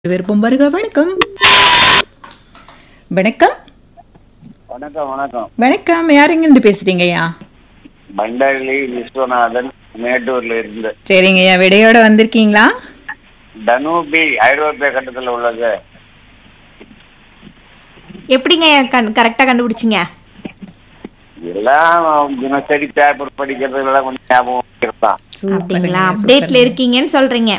விருப்பம் வருக வணக்கம் வணக்கம் வணக்கம் வணக்கம் வணக்கம் யாருங்க இருந்து பேசுறீங்க ஐயா பண்டாரிலி விஸ்வநாதன் மேட்டூர்ல இருந்து சரிங்க ஐயா விடையோட வந்திருக்கீங்களா தனுபி ஐரோப்பிய கட்டத்துல உள்ளது எப்படிங்க கண் கரெக்டா கண்டுபிடிச்சிங்க எல்லாம் தினசரி பேப்பர் படிக்கிறதுலாம் கொஞ்சம் ஞாபகம் இருப்பான் அப்படிங்களா அப்டேட்ல இருக்கீங்கன்னு சொல்றீங்க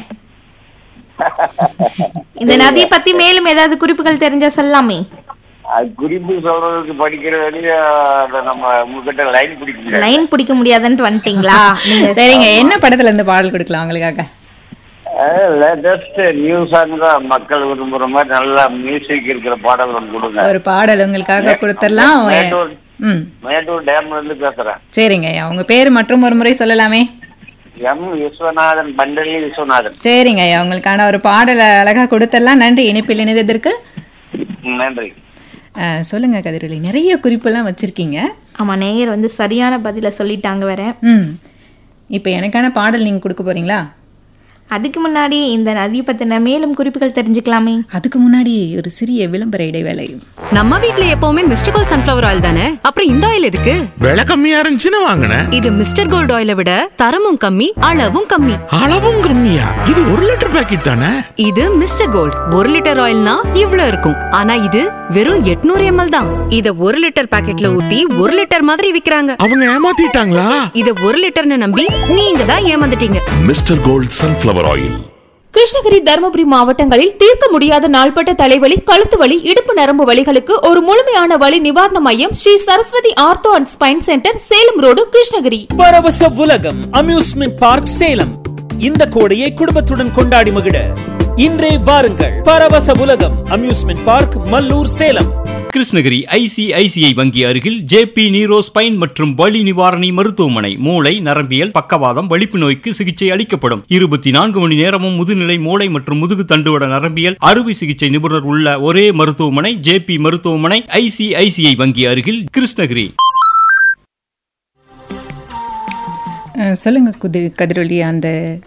இந்த நதியை பத்தி மேலும் ஏதாவது குறிப்புகள் தெரிஞ்சா சொல்லலாமே அது குறிப்பு சொல்றதுக்கு படிக்கிற வரையும் அதை நம்ம உங்ககிட்ட லைன் பிடிக்க முடியாது லைன் பிடிக்க முடியாதுன்ட்டு வந்துட்டீங்களா நீங்க சரிங்க என்ன படத்துல இருந்து பாடல் கொடுக்கலாம் உங்களுக்காக லேட்டஸ்ட் நியூ சாங் தான் மக்கள் விரும்புற மாதிரி நல்லா மியூசிக் இருக்கிற பாடல் ஒன்று கொடுங்க ஒரு பாடல் உங்களுக்காக கொடுத்துடலாம் மேட்டூர் ம் மேட்டூர் டேம்ல இருந்து பேசுறேன் சரிங்க ஐயா உங்க பேர் மற்றும் ஒரு முறை சொல்லலாமே எம் விஸ்வநாதன் பண்டலி விஸ்வநாதன் சரிங்க ஐயா உங்களுக்கான ஒரு பாடலை அழகா கொடுத்துடலாம் நன்றி இணைப்பில் இணைந்ததற்கு நன்றி அஹ், சொல்லுங்க கதிரொலி நிறைய குறிப்பெல்லாம் வச்சிருக்கீங்க ஆமா நேயர் வந்து சரியான பதில சொல்லிட்டாங்க வேற ம் இப்போ எனக்கான பாடல் நீங்க கொடுக்க போறீங்களா அதுக்கு முன்னாடி இந்த நதியை பத்தின மேலும் குறிப்புகள் தெரிஞ்சுக்கலாமே அதுக்கு முன்னாடி ஒரு சிறிய விளம்பர இடைவேளை நம்ம வீட்ல எப்பவுமே மிஸ்டர் கோல்ட் சன்ஃபிளவர் ஆயில் தானே அப்புறம் இந்த ஆயில் எதுக்கு விலை கம்மியா இருந்துச்சுன்னு வாங்கினேன் இது மிஸ்டர் கோல்ட் ஆயிலை விட தரமும் கம்மி அளவும் கம்மி அளவும் கம்மியா இது ஒரு லிட்டர் பாக்கெட் தானே இது மிஸ்டர் கோல்ட் ஒரு லிட்டர் ஆயில்னா இவ்ளோ இருக்கும் ஆனா இது வெறும் 800 எம்எல் தான் இத ஒரு லிட்டர் பாக்கெட்ல ஊத்தி ஒரு லிட்டர் மாதிரி விக்கிறாங்க அவங்க ஏமாத்திட்டாங்களா இத ஒரு லிட்டர்னு நம்பி நீங்க தான் ஏமாந்துட்டீங்க mister gold sunflower oil Krishnagiri Dharmapuri மாவட்டங்களில் தீர்க்க முடியாத நாள்பட்ட தலைவலி கழுத்து வலி இடுப்பு நரம்பு வலிகளுக்கு ஒரு முழுமையான வலி நிவாரண மையம் Sri Saraswathi ortho and spine centre Salem road Krishnagiri Paravasa Ulagam amusement park Salem இந்த கோடையை குடும்பத்துடன் கொண்டாடி மகிழ இன்றே வாருங்கள் Paravasa Ulagam amusement park Mallur Salem Krishnagiri ICICI வங்கி அருகில் ஜேபி நீரோ ஸ்பைன் மற்றும் வலி நிவாரணி மருத்துவமனை மூளை நரம்பியல் பக்கவாதம் வலிப்பு நோய்க்கு சிகிச்சை அளிக்கப்படும் இருபத்தி நான்கு மணி நேரமும் முதுநிலை மூளை மற்றும் முதுகு தண்டுவட நரம்பியல் அறுவை சிகிச்சை நிபுணர் உள்ள ஒரே மருத்துவமனை ஜேபி மருத்துவமனை ஐசிஐசிஐ வங்கி அருகில் கிருஷ்ணகிரி அஹ், சொல்லுங்க குதி கதிரொலி அந்த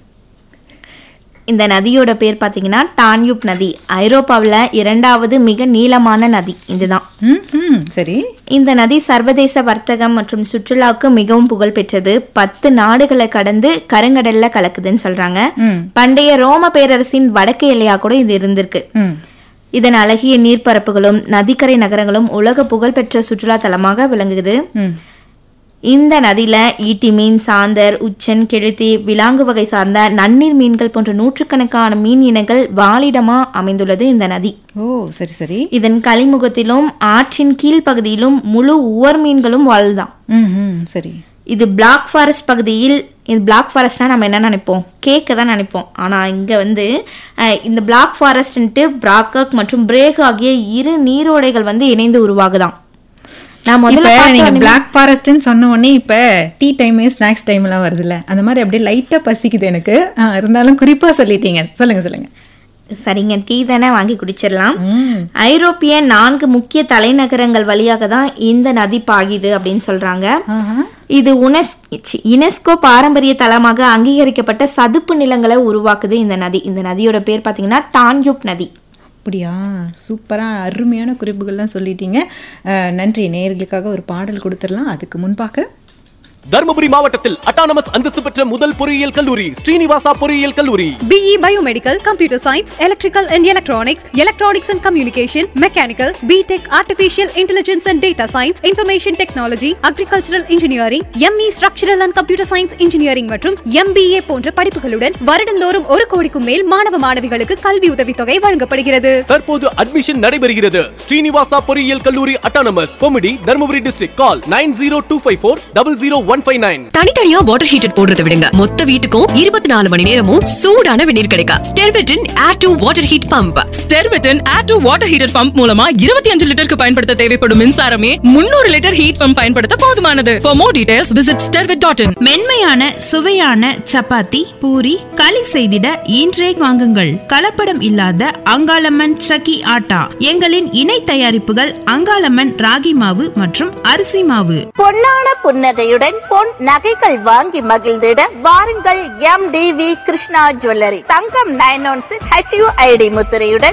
இந்த நதியோட பேர் பாத்தீங்கன்னா டான்யூப் நதி ஐரோப்பாவில் இரண்டாவது மிக நீளமான நதி இதுதான் ம் ம் சரி இந்த நதி சர்வதேச வர்த்தகம் மற்றும் சுற்றுலாவுக்கு மிகவும் புகழ் பெற்றது பத்து நாடுகளை கடந்து கருங்கடல்ல கலக்குதுன்னு சொல்றாங்க ம். பண்டைய ரோம பேரரசின் வடக்கு எல்லையா கூட இது இருந்திருக்கு ம் இதன் அழகிய நீர்ப்பரப்புகளும் நதிக்கரை நகரங்களும் உலக புகழ்பெற்ற சுற்றுலா தலமாக விளங்குது ம் இந்த நதியில ஈட்டி மீன் சாந்தர் உச்சன் கெழுத்தி விலாங்கு வகை சார்ந்த நன்னீர் மீன்கள் போன்ற நூற்றுக்கணக்கான மீன் இனங்கள் வாழிடமா அமைந்துள்ளது இந்த நதி ஓ சரி சரி இதன் கலிமுகத்திலும் ஆற்றின் கீழ்ப்பகுதியிலும் முழு உவர் மீன்களும் வாழுதாம் ம் ம் சரி இது பிளாக் ஃபாரஸ்ட் பகுதியில் இது பிளாக் ஃபாரஸ்ட்னா நம்ம என்ன நினைப்போம் கேக்க தான் நினைப்போம் ஆனா இங்க வந்து அஹ், இந்த பிளாக் ஃபாரஸ்ட்ன்ட்டு பிராக்கக் மற்றும் பிரேக் ஆகிய இரு நீரோடைகள் வந்து இணைந்து உருவாகுதாம் நான் இப்ப முதல்ல பார்த்த நீங்க உடனே- பிளாக் ஃபாரஸ்ட்னு சொன்ன உடனே இப்ப டீ டைம் ஸ்நாக்ஸ் டைம் எல்லாம் வருதுல்ல அந்த மாதிரி அப்படியே லைட்டா பசிக்குது எனக்கு ஆ, இருந்தாலும் குறிப்பா சொல்லிட்டீங்க சொல்லுங்க சொல்லுங்க சரிங்க டீ தானே வாங்கி குடிச்சிடலாம் ம். ஐரோப்பிய நான்கு முக்கிய தலைநகரங்கள் வழியாக தான் இந்த நதி பாயுது அப்படின்னு சொல்றாங்க ஆஹா. இது உனெஸ் சி, யுனெஸ்கோ பாரம்பரிய தலமாக அங்கீகரிக்கப்பட்ட சதுப்பு நிலங்களை உருவாக்குது இந்த நதி இந்த நதியோட பேர் பாத்தீங்கன்னா டான்யூப் நதி அப்படியா சூப்பரா அருமையான குறிப்புகள்லாம் சொல்லிட்டீங்க அஹ், நன்றி நேயர்களுக்காக ஒரு பாடல் கொடுத்துடலாம் அதுக்கு முன்பாக தருமபுரி மாவட்டத்தில் அட்டானமஸ் அந்தஸ்து பெற்ற முதல் பொறியியல் கல்லூரி ஸ்ரீனிவாசா பொறியியல் கல்லூரி BE Biomedical, Computer Science, Electrical and Electronics, Electronics and Communication, Mechanical, BTech, Artificial Intelligence and Data Science, Information Technology, Agricultural Engineering, ME Structural and Computer Science Engineering மற்றும் MBA போன்ற படிப்புகளுடன் வருடந்தோறும் ஒரு கோடிக்கும் மேல் மாணவ மாணவிகளுக்கு கல்வி உதவித்தொகை வழங்கப்படுகிறது தற்போது அட்மிஷன் நடைபெறுகிறது ஸ்ரீனிவாசா பொறியியல் கல்லூரி அட்டானமஸ் கொமிடி Dharmapuri district call nine zero two five four double zero one five nine தனித்தனியா வாட்டர் ஹீட்டர் போடுறத விடுங்க மொத்த வீட்டுக்கும் இருபத்தி நாலு மணி நேரமும் சூடான வெந்நீர் கிடைக்கும் ஸ்டெர்வெட்டின் air to water heat pump ஸ்டெர்வெட்டன் air to water heater pump மூலமா இருபத்தி அஞ்சு லிட்டருக்கு பயன்படுத்த தேவைப்படும் மின்சாரமே முன்னூறு லிட்டர் ஹீட் பம்ப் பயன்படுத்த போதுமானது for more details visit Stervet dot in மென்மையான சுவையான சப்பாத்தி பூரி களி செய்திட இன்றே வாங்குங்கள் கலப்படம் இல்லாத அங்காளம்மன் சக்கி ஆட்டா எங்களின் இணை தயாரிப்புகள் அங்காளம்மன் ராகி மாவு மற்றும் அரிசி மாவு பொன்னான புன்னகையுடன் பொன் நகைகள் வாங்கி மகிழ்ந்திட வாருங்கள் M T V Krishna jewellery தங்கம் நைன் ஒன் சிக்ஸ் ஹெச் முத்திரையுடன்